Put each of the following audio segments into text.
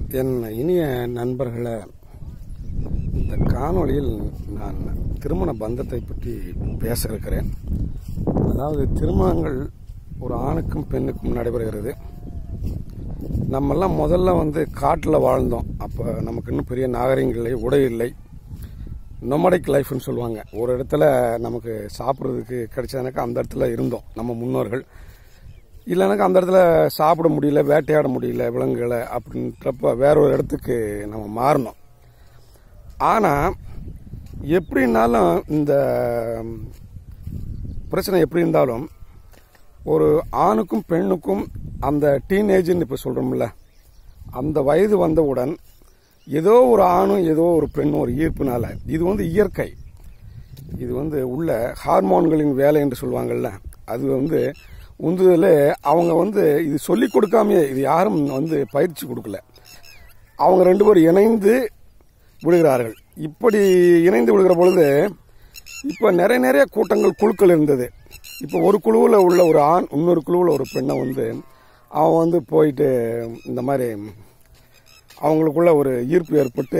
என் இனிய நண்பர்களே இந்த காணொளியில் நான் திருமண பந்தத்தை பற்றி பேச இருக்கிறேன் அதாவது திருமணங்கள் ஒரு ஆணுக்கும் பெண்ணுக்கும் நடைபெறுகிறது நம்மெல்லாம் முதல்ல வந்து காட்டில் வாழ்ந்தோம் அப்போ நமக்கு இன்னும் பெரிய நாகரிகம் இல்லை உடை இல்லை நொமடிக் லைஃப்னு சொல்லுவாங்க ஒரு இடத்துல நமக்கு சாப்பிட்றதுக்கு கிடைச்சதுனாக்கா அந்த இடத்துல இருந்தோம் நம்ம முன்னோர்கள் இல்லைனாக்கா அந்த இடத்துல சாப்பிட முடியல வேட்டையாட முடியல விலங்குகளை அப்படின்றப்ப வேற ஒரு இடத்துக்கு நம்ம மாறணும் ஆனால் எப்படின்னாலும் இந்த பிரச்சனை எப்படி இருந்தாலும் ஒரு ஆணுக்கும் பெண்ணுக்கும் அந்த டீனேஜ்னு இப்போ சொல்கிறோம்ல அந்த வயது வந்தவுடன் ஏதோ ஒரு ஆணும் ஏதோ ஒரு பெண்ணும் ஒரு ஈர்ப்புனால இது வந்து இயற்கை இது வந்து உள்ள ஹார்மோன்களின் வேலை என்று சொல்லுவாங்கல்ல அது வந்து உந்துதல அவங்க வந்து இது சொல்லி கொடுக்காமையே இது யாரும் வந்து பயிற்சி கொடுக்கல அவங்க ரெண்டு பேரும் இணைந்து விடுகிறார்கள் இப்படி இணைந்து விடுகிற பொழுது இப்போ நிறைய நிறைய கூட்டங்கள் குழுக்கள் இருந்தது இப்போ ஒரு குழுவில் உள்ள ஒரு ஆண் இன்னொரு குழுவில் ஒரு பெண்ணை வந்து அவன் வந்து போயிட்டு இந்த மாதிரி அவங்களுக்குள்ள ஒரு ஈர்ப்பு ஏற்பட்டு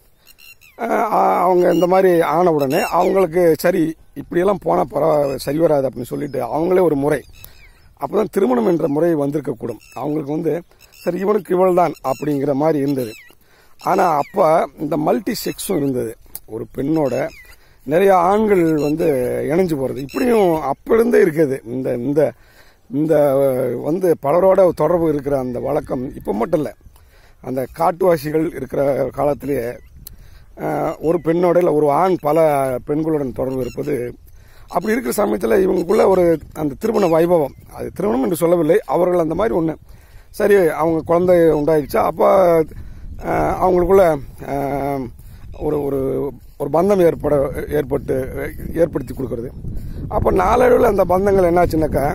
அஹ், அவங்க இந்த மாதிரி ஆன உடனே அவங்களுக்கு சரி இப்படியெல்லாம் போனால் பரவ சரி வராது அப்படின்னு சொல்லிட்டு அவங்களே ஒரு முறை அப்போதான் திருமணம் என்ற முறை வந்திருக்கக்கூடும் அவங்களுக்கு வந்து சரி இவனுக்கு இவள் தான் அப்படிங்கிற மாதிரி இருந்தது ஆனால் அப்போ இந்த மல்டி செக்ஸும் இருந்தது ஒரு பெண்ணோட நிறைய ஆண்கள் வந்து இணைஞ்சு போகிறது இப்படியும் அப்போ இருந்தே இருக்குது இந்த இந்த இந்த வந்து பலரோட தொடர்பு இருக்கிற அந்த வழக்கம் இப்போ மட்டும் இல்லை அந்த காட்டுவாசிகள் இருக்கிற காலத்திலேயே அஹ், ஒரு பெண்ணோட இல்லை ஒரு ஆண் பல பெண்களுடன் தொடர்பு இருப்பது அப்படி இருக்கிற சமயத்தில் இவங்களுக்குள்ள ஒரு அந்த திருமண வைபவம் அது திருமணம் என்று சொல்லவில்லை அவர்கள் அந்த மாதிரி ஒன்று சரி அவங்க குழந்தை உண்டாயிடுச்சா அப்போ அஹ், அவங்களுக்குள்ள அஹ், ஒரு ஒரு ஒரு பந்தம் ஏற்பட ஏற்பட்டு ஏற்படுத்தி கொடுக்கறது அப்போ நாளடைவில் அந்த பந்தங்கள் என்னாச்சுன்னாக்கா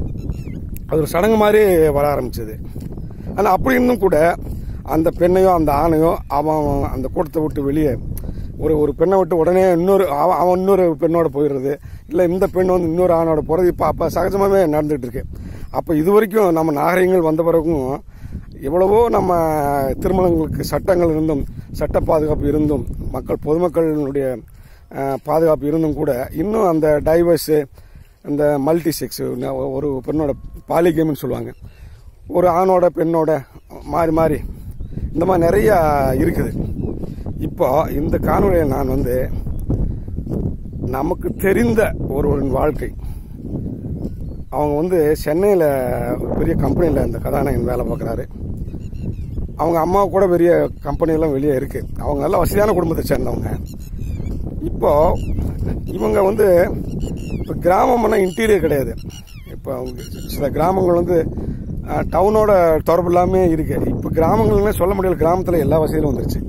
அது ஒரு சடங்கு மாதிரி வர ஆரம்பிச்சது ஆனால் அப்படி இருந்தும் கூட அந்த பெண்ணையோ அந்த ஆணையோ அவன் அந்த கூட்டத்தை விட்டு வெளியே ஒரு ஒரு பெண்ணை விட்டு உடனே இன்னொரு அவன் அவன் இன்னொரு பெண்ணோட போயிடுறது இல்லை இந்த பெண் வந்து இன்னொரு ஆணோட போகிறது இப்போ அப்போ சகஜமாகவே நடந்துகிட்டு இருக்கு அப்போ இது வரைக்கும் நம்ம நாகரிகங்கள் வந்த பிறகும் எவ்வளவோ நம்ம திருமணங்களுக்கு சட்டங்கள் இருந்தும் சட்ட பாதுகாப்பு இருந்தும் மக்கள் பொதுமக்களினுடைய அஹ், பாதுகாப்பு இருந்தும் கூட இன்னும் அந்த டைவர்ஸு இந்த மல்டி செக்ஸ் ஒரு பெண்ணோட பாலிகேம்னு சொல்லுவாங்க ஒரு ஆணோட பெண்ணோட மாறி மாறி இந்த மாதிரி நிறைய இருக்குது இப்போ இந்த காணொலியில் நான் வந்து நமக்கு தெரிந்த ஒருவரின் வாழ்க்கை அவங்க வந்து சென்னையில் ஒரு பெரிய கம்பெனியில் இந்த கதாநாயகன் வேலை பார்க்குறாரு அவங்க அம்மா கூட பெரிய கம்பெனியெல்லாம் வெளியே இருக்கு அவங்க நல்ல வசதியான குடும்பத்தை சேர்ந்தவங்க இப்போ இவங்க வந்து இப்போ கிராமம்னா இன்டீரியர் கிடையாது இப்போ அவங்க சில கிராமங்கள் வந்து அஹ், டவுனோட தொடர்பு இல்லாமே இருக்கு இப்போ கிராமங்கள்னே சொல்ல முடியல கிராமத்தில் எல்லா வசதியும் வந்துருச்சு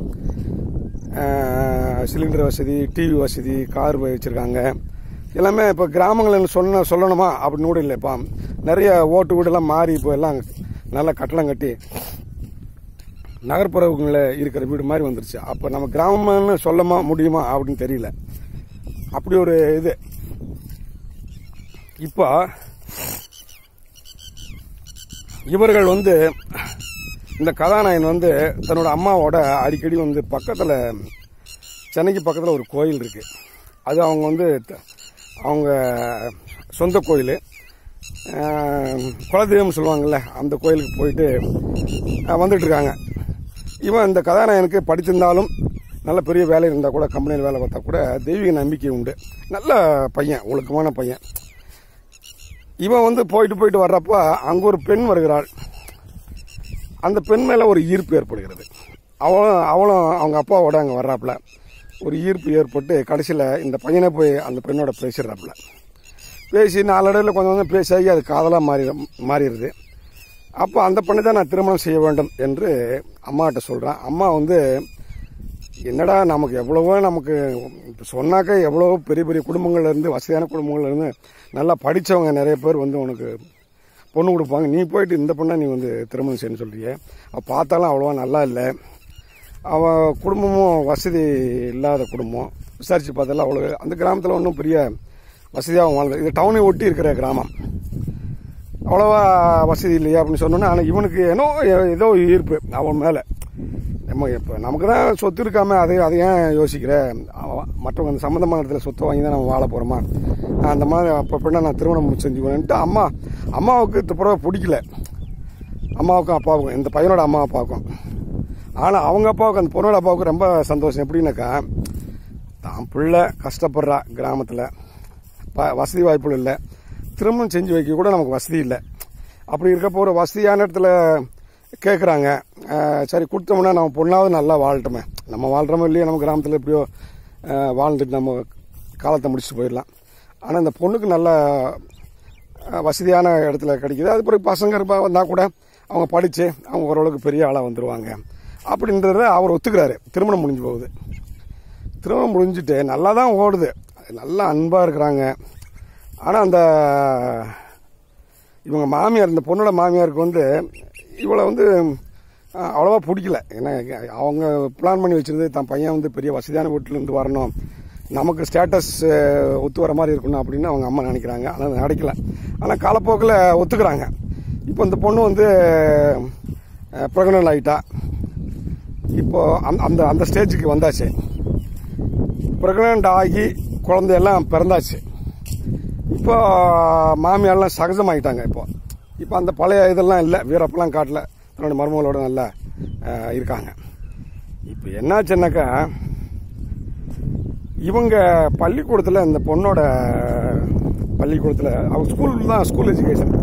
அஹ், சிலிண்டர் வசதி டிவி வசதி கார் வச்சிருக்காங்க எல்லாமே இப்போ கிராமங்கள் சொன்ன சொல்லணுமா அப்படின்னு கூட இல்லை இப்போ நிறைய ஓட்டு வீடெல்லாம் மாறி இப்போ எல்லாம் நல்லா கட்டடம் கட்டி நகர்ப்புறங்களில் இருக்கிற வீடு மாதிரி வந்துருச்சு அப்போ நம்ம கிராமம்னு சொல்லமா முடியுமா அப்படின்னு தெரியல அப்படி ஒரு இது இப்போ இவர்கள் வந்து இந்த கதாநாயகன் வந்து தன்னோட அம்மாவோட அடிக்கடி வந்து பக்கத்தில் சென்னைக்கு பக்கத்தில் ஒரு கோயில் இருக்கு அது அவங்க வந்து த- அவங்க சொந்த கோயில் குலதெய்வம் சொல்லுவாங்கல்ல அந்த கோயிலுக்கு போயிட்டு அஹ், வந்துட்டு இருக்காங்க இவன் இந்த கதாநாயகனுக்கு படிச்சிருந்தாலும் நல்ல பெரிய வேலை இருந்தால் கூட கம்பெனியில் வேலை பார்த்தா கூட தெய்வீக நம்பிக்கை உண்டு நல்ல பையன் ஒழுக்கமான பையன் இவன் வந்து போயிட்டு போயிட்டு வர்றப்ப அங்கே ஒரு பெண் வருகிறாள் அந்த பெண் மேலே ஒரு ஈர்ப்பு ஏற்படுகிறது அவளும் அவளும் அவங்க அப்பாவோட அங்கே வர்றாப்புல ஒரு ஈர்ப்பு ஏற்பட்டு கடைசியில் இந்த பையனை போய் அந்த பெண்ணோட பேசிடுறாப்புல பேசி நாளடைவில் கொஞ்சம் கொஞ்சம் பேசி அது காதலாக மாறி மாறிடுது அப்போ அந்த பெண்ணை தான் நான் திருமணம் செய்ய வேண்டும் என்று அம்மாகிட்ட சொல்கிறேன் அம்மா வந்து என்னடா நமக்கு எவ்வளவோ நமக்கு இப்ப சொன்னாக்க எவ்வளவோ பெரிய பெரிய குடும்பங்கள்ல இருந்து வசதியான குடும்பங்கள்ல இருந்து நல்லா படித்தவங்க நிறைய பேர் வந்து உனக்கு பொண்ணு கொடுப்பாங்க நீ போயிட்டு இந்த பொண்ணை நீ வந்து திருமணம் செய்யணும்னு சொல்றியே அவள் பார்த்தாலும் அவ்வளோவா நல்லா இல்லை அவள் குடும்பமும் வசதி இல்லாத குடும்பம் விசாரித்து பார்த்தாலும் அவ்வளோ அந்த கிராமத்தில் ஒன்றும் பெரிய வசதியாகவும் வாழ்ந்தது இது டவுனை ஒட்டி இருக்கிற கிராமம் அவ்வளோவா வசதி இல்லையா அப்படின்னு சொன்னோன்னே ஆனால் இவனுக்கு ஏனோ ஏதோ ஈர்ப்பு அவன் மேலே நம்ம இப்போ நமக்கு தான் சொத்து இருக்காம அதை அதை ஏன் யோசிக்கிற அவ- மற்றவங்க அந்த சம்மந்தமான இடத்துல சொத்தை வாங்கி தான் நம்ம வாழ போகிறோமா அந்த மாதிரி அப்போ அப்படின்னா நான் திருமணம் செஞ்சுக்குவேன்ட்டு அம்மா அம்மாவுக்கு இந்த புறவை பிடிக்கல அம்மாவுக்கும் அப்பாவுக்கும் இந்த பையனோட அம்மா அப்பாவுக்கும் ஆனால் அவங்க அப்பாவுக்கு அந்த பொண்ணோட அப்பாவுக்கு ரொம்ப சந்தோஷம் எப்படின்னாக்கா தான் பிள்ளை கஷ்டப்படுறா கிராமத்தில் ப வசதி வாய்ப்புகள் இல்லை திருமணம் செஞ்சு வைக்க கூட நமக்கு வசதி இல்லை அப்படி இருக்கப்போ ஒரு வசதியான இடத்துல கேட்குறாங்க சரி கொடுத்தோம்னா நம்ம பொண்ணாவது நல்லா வாழட்டுமே நம்ம வாழ்கிறோமோ இல்லையோ நம்ம கிராமத்தில் எப்படியோ அஹ், வாழ்ந்துட்டு நம்ம காலத்தை முடிச்சுட்டு போயிடலாம் ஆனால் இந்த பொண்ணுக்கு நல்ல அஹ், வசதியான இடத்துல கிடைக்குது அது பிறகு பசங்க இருப்பா வந்தால் கூட அவங்க படித்து அவங்க ஓரளவுக்கு பெரிய ஆளாக வந்துடுவாங்க அப்படின்றத அவர் ஒத்துக்கிறாரு திருமணம் முடிஞ்சு போகுது திருமணம் முடிஞ்சுட்டு நல்லா தான் ஓடுது நல்லா அன்பாக இருக்கிறாங்க ஆனால் அந்த இவங்க மாமியார் இந்த பொண்ணோட மாமியாருக்கு வந்து இவளை வந்து அஹ், அவ்வளவா பிடிக்கல ஏன்னா அவங்க பிளான் பண்ணி வச்சிருந்தது தன் பையன் வந்து பெரிய வசதியான வீட்டிலேருந்து வரணும் நமக்கு ஸ்டேட்டஸ் ஒத்து வர மாதிரி இருக்கணும் அப்படின்னு அவங்க அம்மா நினைக்கிறாங்க ஆனால் அது நடக்கல ஆனால் காலப்போக்கில் ஒத்துக்கிறாங்க இப்போ இந்த பொண்ணு வந்து ப்ரெக்னென்ட் ஆகிட்டா இப்போ அந்த அந்த அந்த ஸ்டேஜுக்கு வந்தாச்சு ப்ரெக்னென்ட் ஆகி குழந்தையெல்லாம் பிறந்தாச்சு இப்போ மாமியாரெல்லாம் சகஜமாயிட்டாங்க இப்போ இப்போ அந்த பழைய இதெல்லாம் இல்லை வீரப்பெல்லாம் காட்டல தன்னோட மருமகளோட நல்லா அஹ், இருக்காங்க இப்போ என்னாச்சுன்னாக்கா இவங்க பள்ளிக்கூடத்தில் இந்த பொண்ணோட பள்ளிக்கூடத்தில் அவங்க ஸ்கூல் தான் ஸ்கூல் எஜுகேஷன்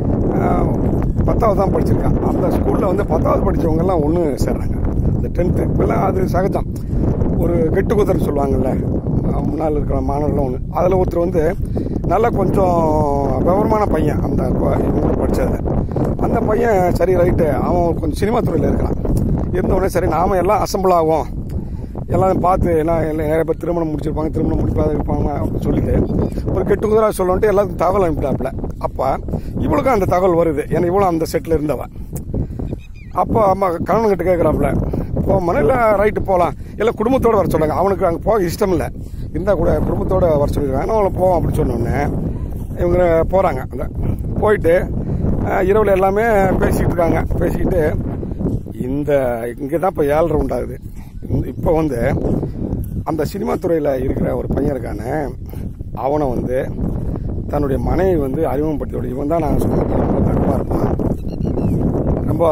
பத்தாவது தான் படிச்சிருக்கான் அந்த ஸ்கூலில் வந்து பத்தாவது படித்தவங்கெல்லாம் ஒன்று சேர்றாங்க அந்த டென்த்து இப்போல்லாம் அது சகஜம் ஒரு கெட்டு குதிரை சொல்லுவாங்கல்ல அஹ் முன்னால் இருக்கிற மாணவர்களும் ஒன்று அதில் ஒருத்தர் வந்து நல்ல கொஞ்சம் விவரமான பையன் அந்த கொ- இவங்க படித்தது அந்த பையன் சரி ரைட்டு அவன் கொஞ்சம் சினிமா துறையில் இருக்கிறான் இருந்தவுடனே சரி நாம எல்லாம் அசம்பிள் ஆகும் எல்லாம் பார்த்து எல்லாம் எல்லாம் நிறைய பேர் திருமணம் முடிச்சிருப்பாங்க திருமணம் முடிக்காத இருப்பாங்க அப்படின்னு சொல்லிட்டு ஒரு கெட்டு குதிரா சொல்லிட்டு எல்லாத்துக்கும் தகவல் அனுப்பிட்டாப்புல அப்போ இவளுக்கும் அந்த தகவல் வருது ஏன்னா இவளும் அந்த செட்டில் இருந்தவன் அப்போ அம்மா கணவன் கிட்ட கேட்குறாப்புல போமா இல்லை ரைட்டு போகலாம் இல்லை குடும்பத்தோடு வர சொல்லுங்க அவனுக்கு அங்கே போக இஷ்டம் இல்லை இருந்தால் கூட குடும்பத்தோடு வர சொல்லிடுறாங்க அவங்கள போவோம் அப்படின்னு சொன்னோடனே இவங்க போகிறாங்க அந்த போயிட்டு அஹ், இரவுல எல்லாமே பேசிக்கிட்டு இருக்காங்க பேசிக்கிட்டு இந்த இங்கே தான் இப்போ ஏழரை உண்டாகுது இந்த- இப்போ வந்து அந்த சினிமா துறையில் இருக்கிற ஒரு பையன் இருக்கானே அவனை வந்து தன்னுடைய மனைவி வந்து அறிமுகப்படுத்தி இவன் தான் நான் சொன்ன ரொம்ப தகவலாக இருப்பான் ரொம்ப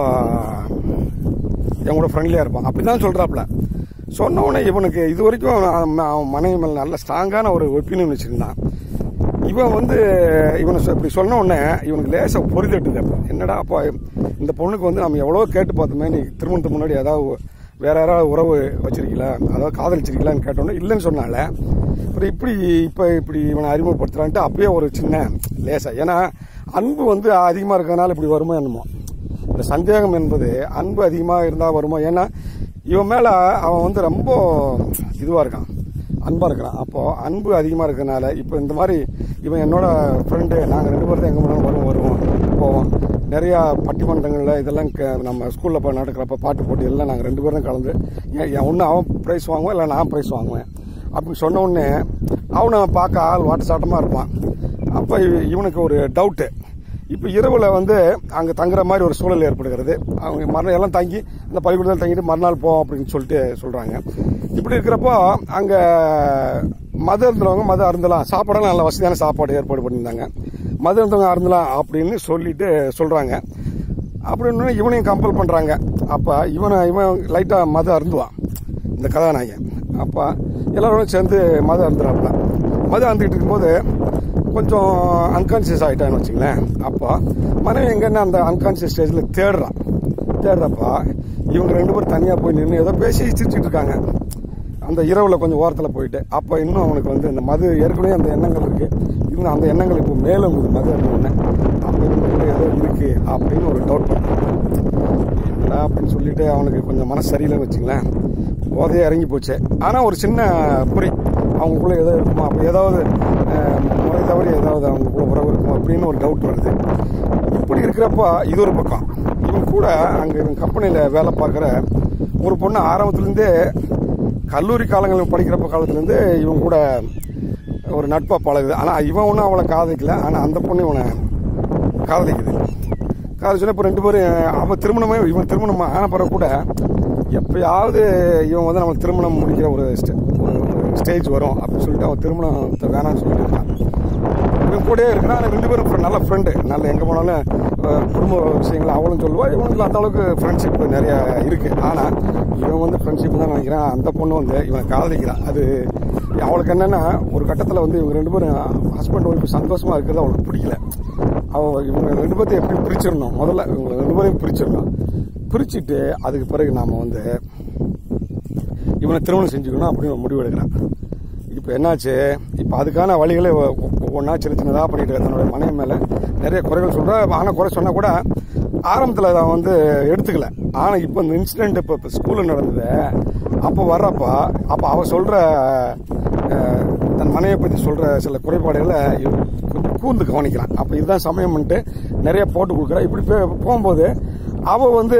என் கூட ஃப்ரெண்ட்லியாக இருப்பான் அப்படி தான் சொல்கிறாப்புல சொன்ன உடனே இவனுக்கு இது வரைக்கும் அவன் அவன் மனைவி மேலே நல்ல ஸ்ட்ராங்கான ஒரு ஒப்பீனியன் வச்சுருந்தான் இவன் வந்து இவனை சொ- இப்படி சொன்ன உடனே இவனுக்கு லேசாக பொறித்தட்டுது அப்போ என்னடா அப்போ இந்த பொண்ணுக்கு வந்து நம்ம எவ்வளோ கேட்டு பார்த்தோமே நீ திருமணத்துக்கு முன்னாடி ஏதாவது வேற யாராவது உறவு வச்சிருக்கீங்களா அதாவது காதலிச்சிருக்கீங்களான்னு கேட்டோன்னே இல்லைன்னு சொன்னால அப்புறம் இப்படி இப்போ இப்படி இவனை அறிமுகப்படுத்துறான்ட்டு அப்பயே ஒரு சின்ன லேசா ஏன்னா அன்பு வந்து அதிகமாக இருக்கிறதுனால இப்படி வருமோ என்னமோ இந்த சந்தேகம் என்பது அன்பு அதிகமாக இருந்தால் வருமோ ஏன்னா இவன் மேலே அவன் வந்து ரொம்ப இதுவாக இருக்கான் அன்பாக இருக்கிறான் அப்போது அன்பு அதிகமாக இருக்கிறதுனால இப்போ இந்த மாதிரி இவன் என்னோட ஃப்ரெண்டு நாங்கள் ரெண்டு பேரும் தான் எங்கே போனாலும் வருவோம் வருவோம் போவோம் நிறையா பட்டிமன்றங்களில் இதெல்லாம் க- நம்ம ஸ்கூலில் போய் நடக்கிறப்ப பாட்டு போட்டி எல்லாம் நாங்கள் ரெண்டு பேரும் கலந்து ஒன்று அவன் ப்ரைஸ் வாங்குவேன் இல்லை நான் ப்ரைஸ் வாங்குவேன் அப்படின்னு சொன்ன உடனே அவனை பார்க்க ஆள் வாட்ட சாட்டமாக இருப்பான் அப்போ இவனுக்கு ஒரு டவுட்டு இப்போ இரவில் வந்து அங்கே தங்குற மாதிரி ஒரு சூழல் ஏற்படுகிறது அவங்க மறுநாள் எல்லாம் தங்கி அந்த பள்ளிக்கூடத்தில் தங்கிட்டு மறுநாள் போவோம் அப்படின்னு சொல்லிட்டு சொல்கிறாங்க இப்படி இருக்கிறப்போ அங்கே மது இருந்தவங்க மது அருந்தலாம் சாப்பாடெல்லாம் நல்ல வசதியான சாப்பாடு ஏற்பாடு பண்ணியிருந்தாங்க மது இருந்தவங்க அருந்தலாம் அப்படின்னு சொல்லிட்டு சொல்கிறாங்க அப்படின்னு இவனையும் கம்பல் பண்ணுறாங்க அப்போ இவனை இவன் லைட்டாக மது அருந்துவான் இந்த கதாநாயகன் அப்போ எல்லாரும் சேர்ந்து மது அருந்துறாப்புல மது அருந்துக்கிட்டு இருக்கும்போது கொஞ்சம் அன்கான்சியஸ் ஆகிட்டான்னு வச்சுங்களேன் அப்போ மனைவி எங்கன்னா அந்த அன்கான்சியஸ் ஸ்டேஜில் தேடுறான் தேடுறப்ப இவங்க ரெண்டு பேரும் தனியாக போய் நின்று ஏதோ பேசி சிரிச்சிட்டு இருக்காங்க அந்த இரவில் கொஞ்சம் ஓரத்தில் போயிட்டு அப்போ இன்னும் அவனுக்கு வந்து இந்த மது ஏற்கனவே அந்த எண்ணங்கள் இருக்கு இன்னும் அந்த எண்ணங்கள் இப்போ மேலும் மது இருந்தோடனே அப்போ இவனுக்கு ஏதோ இருக்கு அப்படின்னு ஒரு டவுட் பண்ணுறான் என்னடா அப்படின்னு சொல்லிட்டு அவனுக்கு கொஞ்சம் மனசு சரியில்லைன்னு வச்சுங்களேன் போதையே இறங்கி போச்சு ஆனால் ஒரு சின்ன குறி அவங்களுக்குள்ள ஏதோ இருக்குமா அப்போ ஏதாவது அஹ், முறை தவறி ஏதாவது அவங்களுக்குள்ள உறவு இருக்குமா அப்படின்னு ஒரு டவுட் வருது இப்படி இருக்கிறப்ப இது ஒரு பக்கம் இவன் கூட அங்கே இவன் கம்பெனியில் வேலை பார்க்குற ஒரு பொண்ணு ஆரம்பத்துலேருந்தே கல்லூரி காலங்களில் படிக்கிறப்ப காலத்துலேருந்து இவன் கூட ஒரு நட்பாக பழகுது ஆனால் இவன் ஒன்றும் அவளை காதலிக்கல ஆனால் அந்த பொண்ணு இவனை காதலிக்குது காதல் சொன்ன இப்போ ரெண்டு பேரும் அவன் திருமணமே இவன் திருமணம் ஆன பிறகு கூட எப்பயாவது இவன் வந்து நம்ம திருமணம் முடிக்கிற ஒரு ஸ்டே- ஒரு ஸ்டேஜ் வரும் அப்படின்னு சொல்லிட்டு அவன் திருமணத்தை வேணாம்னு சொல்லிட்டு இருக்கான் இவன் கூடயே இருக்கிறான் ஆனா ரெண்டு பேரும் friend- நல்ல ஃப்ரெண்டு நல்ல எங்கே போனாலும் அஹ், குடும்ப விஷயங்கள் அவளும் சொல்லுவா இவனுக்கு அந்த அளவுக்கு ஃப்ரெண்ட்ஷிப் நிறைய இருக்கு ஆனால் இவன் வந்து ஃப்ரெண்ட்ஷிப் தான் நினைக்கிறான் அந்த பொண்ணு வந்து இவனை காதலிக்கிறான் அது அவளுக்கு என்னன்னா ஒரு கட்டத்தில் வந்து இவங்க ரெண்டு பேரும் ஹஸ்பண்ட் ஒய்ஃப் சந்தோஷமா இருக்கிறது அவளுக்கு பிடிக்கல அவ இவங்க ரெண்டு பேர்த்தையும் எப்படி பிரிச்சிடணும் முதல்ல இவங்க ரெண்டு பேரையும் பிரிச்சிடணும் பிரிச்சுட்டு அதுக்கு பிறகு நாம வந்து இவனை திருமணம் செஞ்சுக்கணும் அப்படின்னு ஒரு முடிவு எடுக்கிறான் இப்போ என்னாச்சு இப்போ அதுக்கான வழிகளை ஒ- ஒ- ஒவ்வொன்றா சின்ன சின்னதாக பண்ணிட்டு தன்னோட மனைவி மேலே நிறைய குறைகள் சொல்கிறா ஆனால் குறை சொன்னால் கூட ஆரம்பத்தில் அதை அவன் வந்து எடுத்துக்கல ஆனால் இப்போ இந்த இன்சிடென்ட் இப்போ இப்போ ஸ்கூலில் நடந்தது அப்போ வர்றப்ப அப்போ அவள் சொல்கிற தன் மனைவியை பற்றி சொல்கிற சில குறைபாடுகளை இவன் கொஞ்சம் கூர்ந்து கவனிக்கிறான் அப்போ இதுதான் சமயம் பண்ணிட்டு நிறைய போட்டு கொடுக்குறா இப்படி போ- போகும்போது அவள் வந்து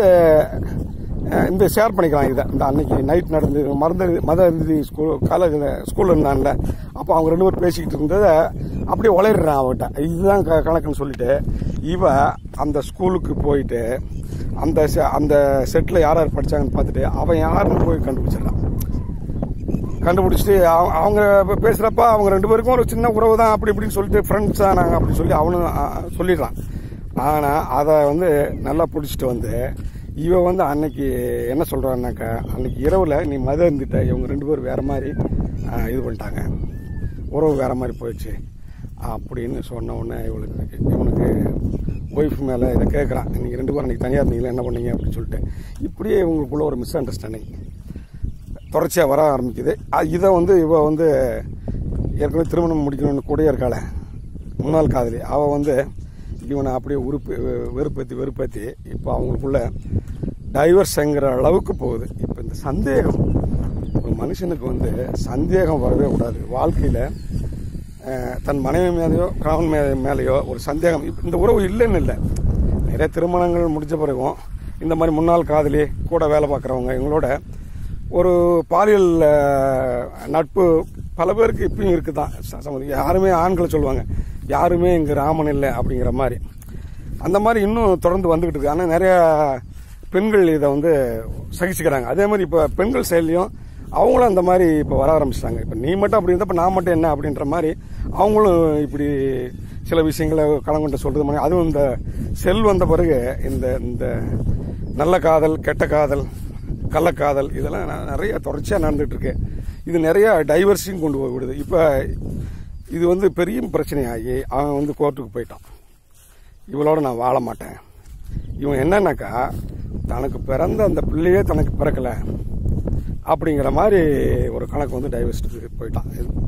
அஹ் இந்த ஷேர் பண்ணிக்கலாம் இதை இந்த அன்னைக்கு நைட் நடந்து மறந்த மத இறுதி ஸ்கூல் காலேஜில் ஸ்கூலில் இருந்தான்ல அப்போ அவங்க ரெண்டு பேரும் பேசிக்கிட்டு இருந்ததை அப்படியே உளறிடுறான் அவட்ட இதுதான் க- கணக்குன்னு சொல்லிட்டு இவ அந்த ஸ்கூலுக்கு போயிட்டு அந்த செ- அந்த செட்டில் யார் யார் படிச்சாங்கன்னு பார்த்துட்டு அவன் யாருன்னு போய் கண்டுபிடிச்சிடறான் கண்டுபிடிச்சிட்டு அவ- அவங்க இப்ப பேசுறப்ப அவங்க ரெண்டு பேருக்கும் ஒரு சின்ன உறவு தான் அப்படி இப்படின்னு சொல்லிட்டு ஃப்ரெண்ட்ஸ் தான் நாங்கள் அப்படி சொல்லி அவனும் அ, அ, சொல்லிடுறான் ஆனால் அதை வந்து நல்லா பிடிச்சிட்டு வந்து இவ வந்து அன்னைக்கு என்ன சொல்றான்னாக்கா அன்னைக்கு இரவுல நீ மத இருந்துட்ட இவங்க ரெண்டு பேரும் வேற மாதிரி அ, இது பண்ணிட்டாங்க உறவு வேற மாதிரி போயிடுச்சு அப்படின்னு சொன்ன உடனே இவளுக்கு இவனுக்கு ஒய்ஃப் மேலே இதை கேட்குறான் நீங்கள் ரெண்டு பேரும் அன்னைக்கு தனியாக இருந்தீங்களா என்ன பண்ணீங்க அப்படின்னு சொல்லிட்டு இப்படியே இவங்களுக்குள்ள ஒரு மிஸ் அண்டர்ஸ்டாண்டிங் தொடர்ச்சியாக வர ஆரம்பிக்குது அ- இதை வந்து இவ வந்து ஏற்கனவே திருமணம் முடிக்கணும்னு கூடயே இருக்காள முன்னாள் காதலி அவள் வந்து இவனை அப்படியே உருப்பு வெறுப்பேற்றி வெறுப்பேற்றி இப்போ அவங்களுக்குள்ள டைவர்ஸ்ங்கிற அளவுக்கு போகுது இப்போ இந்த சந்தேகம் ஒரு மனுஷனுக்கு வந்து சந்தேகம் வரவே கூடாது வாழ்க்கையில் தன் மனைவி மேலேயோ கணவன் மே மேலேயோ ஒரு சந்தேகம் இப்ப இந்த உறவு இல்லைன்னு இல்லை நிறைய திருமணங்கள் முடிஞ்ச பிறகும் இந்த மாதிரி முன்னாள் காதலி கூட வேலை பார்க்குறவங்க இவங்களோட ஒரு பாலியல் அஹ், நட்பு பல பேருக்கு இப்பயும் இருக்குதான் ச- சம்மந்தம். யாருமே ஆண்களை சொல்லுவாங்க யாருமே இங்கே ராமன் இல்லை அப்படிங்கிற மாதிரி அந்த மாதிரி இன்னும் தொடர்ந்து வந்துகிட்டு இருக்கு ஆனால் நிறைய பெண்கள் இதை வந்து சகிச்சுக்கிறாங்க அதே மாதிரி இப்போ பெண்கள் செயலையும் அவங்களும் அந்த மாதிரி இப்போ வர ஆரம்பிச்சிட்டாங்க இப்போ நீ மட்டும் அப்படி இருந்தப்ப நான் மட்டும் என்ன அப்படின்ற மாதிரி அவங்களும் இப்படி சில விஷயங்களை களங்கொண்ட சொல்றது மாதிரி அதுவும் இந்த செல் வந்த பிறகு இந்த இந்த நல்ல காதல் கெட்ட காதல் கள்ளக்காதல் இதெல்லாம் ந- நிறைய தொடர்ச்சியாக நடந்துட்டு இருக்கு இது நிறைய டைவர்ஸையும் கொண்டு போய் விடுது இப்போ இது வந்து பெரிய பிரச்சனையாகி அவன் வந்து கோர்ட்டுக்கு போயிட்டான் இவளோட நான் வாழ மாட்டேன் இவன் என்னன்னாக்கா தனக்கு பிறந்த அந்த பிள்ளையே தனக்கு பிறக்கல அப்படிங்கிற மாதிரி ஒரு கணக்கு வந்து டைவர்ஸ்க்கு போயிட்டான்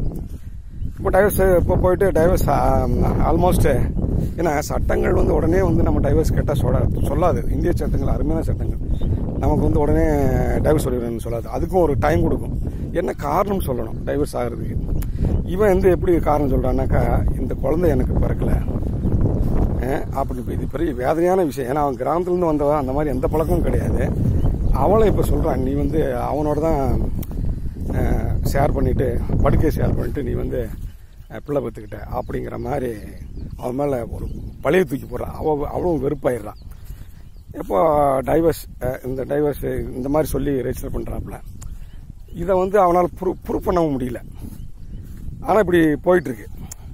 இப்போ டைவர்ஸ் இப்போ போயிட்டு டைவர்ஸ் ஆல்மோஸ்ட் ஏன்னா சட்டங்கள் வந்து உடனே வந்து நம்ம டைவர்ஸ் கேட்டால் சொல்ல சொல்லாது இந்திய சட்டங்கள் அருமையான சட்டங்கள் நமக்கு வந்து உடனே டைவர்ஸ் சொல்லிடுறேன்னு சொல்லாது அதுக்கும் ஒரு டைம் கொடுக்கும் என்ன காரணம் சொல்லணும் டைவர்ஸ் ஆகிறதுக்கு இவன் வந்து எப்படி காரணம் சொல்கிறான்னாக்கா இந்த குழந்தை எனக்கு பிறக்கல அஹ் அப்படி இப்ப இது பெரிய வேதனையான விஷயம் ஏன்னா அவன் கிராமத்துலேருந்து வந்தவன் அந்த மாதிரி எந்த பழக்கமும் கிடையாது அவளை இப்போ சொல்கிறான் நீ வந்து அவனோட தான் ஷேர் பண்ணிட்டு படுக்கையை ஷேர் பண்ணிட்டு நீ வந்து அஹ், பிள்ளை பெற்றுக்கிட்ட அப்படிங்கிற மாதிரி அவன் மேலே ஒரு பழைய தூக்கி போடுறான் அவ அவளும் வெறுப்பாயிடுறான் இப்போ டைவர்ஸ் இந்த டைவர்ஸ் இந்த மாதிரி சொல்லி ரெஜிஸ்டர் பண்ணுறாப்புல இதை வந்து அவனால் ப்ரூவ் ப்ரூவ் பண்ணவும் முடியல ஆனால் இப்படி போயிட்டு இருக்கு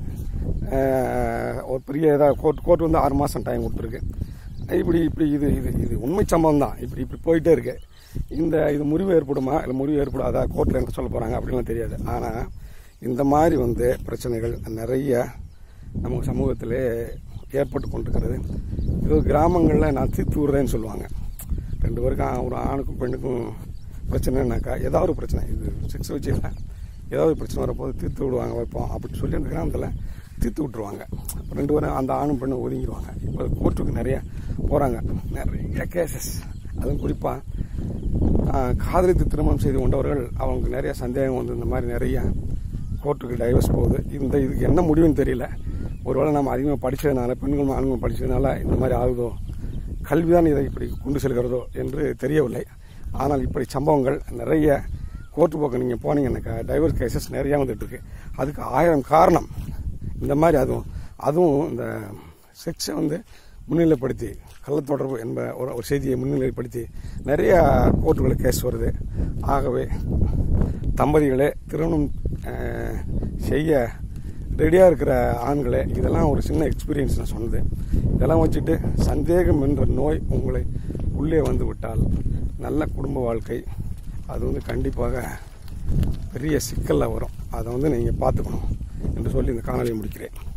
அஹ், ஒரு பெரிய இதாக கோர்ட் கோர்ட் வந்து ஆறு மாதம் டைம் கொடுத்துருக்கு இப்படி இப்படி இது இது இது உண்மை சம்பவம் தான் இப்படி இப்படி போயிட்டே இருக்கு இந்த இது முறிவு ஏற்படுமா இல்லை முறிவு ஏற்படாதா கோர்ட்டில் என்ன சொல்ல போகிறாங்க அப்படின்லாம் தெரியாது ஆனால் இந்த மாதிரி வந்து பிரச்சனைகள் நிறைய நம்ம சமூகத்திலே ஏற்பட்டு கொண்டிருக்கிறது இது கிராமங்களில் நான் தீர்த்து விடுறேன்னு சொல்லுவாங்க ரெண்டு பேருக்கும் ஒரு ஆணுக்கும் பெண்ணுக்கும் பிரச்சனைனாக்கா ஏதாவது ஒரு பிரச்சனை இது செக்ஸ் வச்சு இல்லை ஏதாவது பிரச்சனை வரப்போது தீர்த்து விடுவாங்க வைப்போம் அப்படின்னு சொல்லி அந்த கிராமத்தில் தீர்த்து விட்டுருவாங்க அப்போ ரெண்டு பேரும் அந்த ஆணும் பெண்ணும் ஒதுங்கிடுவாங்க இப்போ கோர்ட்டுக்கு நிறைய போகிறாங்க நிறைய கேசஸ் அதுவும் குறிப்பாக காதலித்து திருமணம் செய்து கொண்டவர்கள் அவங்களுக்கு நிறைய சந்தேகம் வந்து இந்த மாதிரி நிறைய கோர்ட்டுக்கு டைவர்ஸ் போகுது இந்த இதுக்கு என்ன முடிவுன்னு தெரியல ஒருவேளை நம்ம அதிகமாக படித்ததுனால பெண்கள் ஆண்கள் படித்ததுனால இந்த மாதிரி ஆகுதோ கல்விதான் இதை இப்படி கொண்டு செல்கிறதோ என்று தெரியவில்லை ஆனால் இப்படி சம்பவங்கள் நிறைய கோர்ட்டு பக்கம் நீங்கள் போனீங்கன்னாக்கா டைவர்ஸ் கேசஸ் நிறையா வந்துட்டு இருக்கு அதுக்கு ஆயிரம் காரணம் இந்த மாதிரி அதுவும் அதுவும் இந்த செக்ஸை வந்து முன்னிலைப்படுத்தி கள்ளத்தொடர்பு என்ப ஒரு ஒரு செய்தியை முன்னிலைப்படுத்தி நிறைய கோர்ட்டுகளில் கேஸ் வருது ஆகவே தம்பதிகளே திருமணம் அஹ், செய்ய ரெடியாக இருக்கிற ஆண்களே இதெல்லாம் ஒரு சின்ன எக்ஸ்பீரியன்ஸ் நான் சொன்னது இதெல்லாம் வச்சுட்டு சந்தேகம் என்ற நோய் உங்களை உள்ளே வந்து விட்டால் நல்ல குடும்ப வாழ்க்கை அது வந்து கண்டிப்பாக பெரிய சிக்கலில் வரும் அதை வந்து நீங்கள் பார்த்துக்கணும் என்று சொல்லி இந்த காணொலியை முடிக்கிறேன்